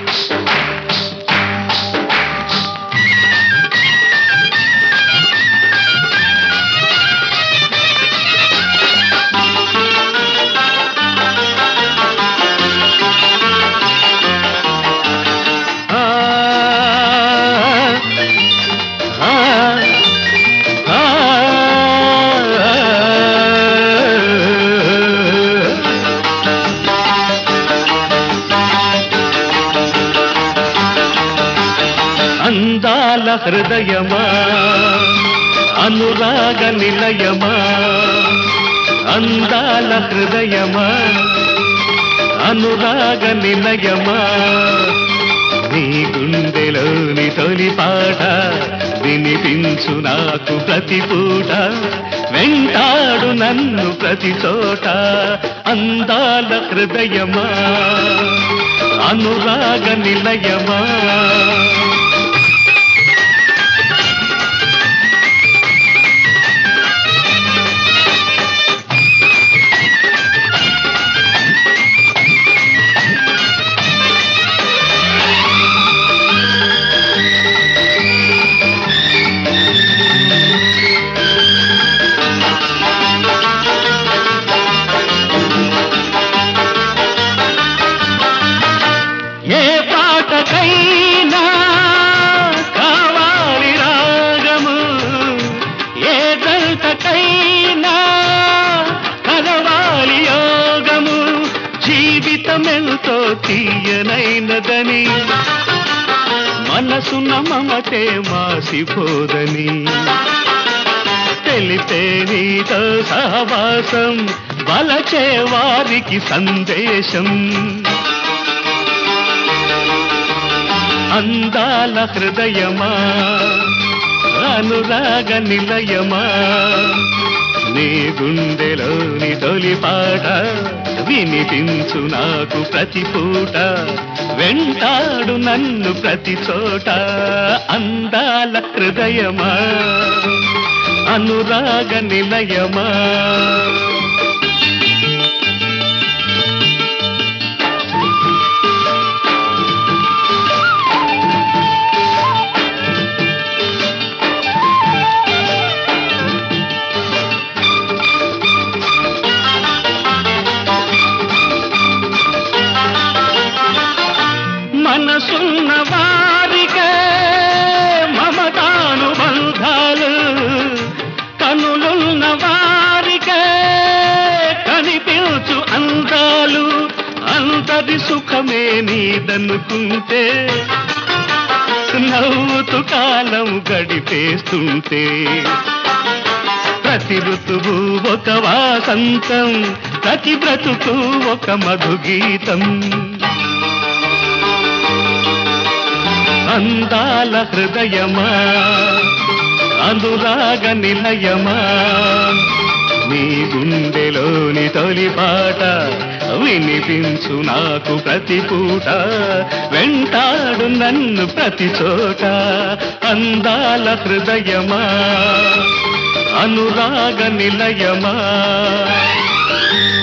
ఆ, ఆ, ఆ, అందాల హృదయమా అనురాగ నిలయమా అందాల హృదయమా అనురాగ నిలయమా నీ గుండెలోని తొలి పాట వినిపించు నాకు ప్రతి పూట వెంటాడు నన్ను ప్రతి చోట అందాల హృదయమా అనురాగ నిలయమా ఏ పాటకైనా కావాలి రాగము ఏ దంతకైనా కలవాలి యోగము జీవితమెంతో తీయనైనదని మనసున మమతే మాసిపోదని తెలిపే నీతో సహవాసం వలచే వారికి సందేశం అందాల హృదయమా అనురాగ నిలయమా నీ గుండెలోని తొలి పాట వినిపించు నాకు ప్రతి పూట వెంటాడు నన్ను ప్రతి చోట అందాల హృదయమా అనురాగ నిలయమా మనసున్న వారికే మమతాను బంధాలు కనులున్న వారికే కనిపించు అందాలు అంతది సుఖమే నీదనుకుంటే నవ్వుతూ కాలం గడిపేస్తుంటే ప్రతి ఋతువు ఒక వాసంతం ప్రతి బ్రతుకు ఒక మధుగీతం అందాల హృదయమా అనురాగ నిలయమా నీ గుండెలోని తొలి పాట వినిపించు నాకు ప్రతి పూట వెంటాడు నన్ను ప్రతి చోట అందాల హృదయమా అనురాగ నిలయమా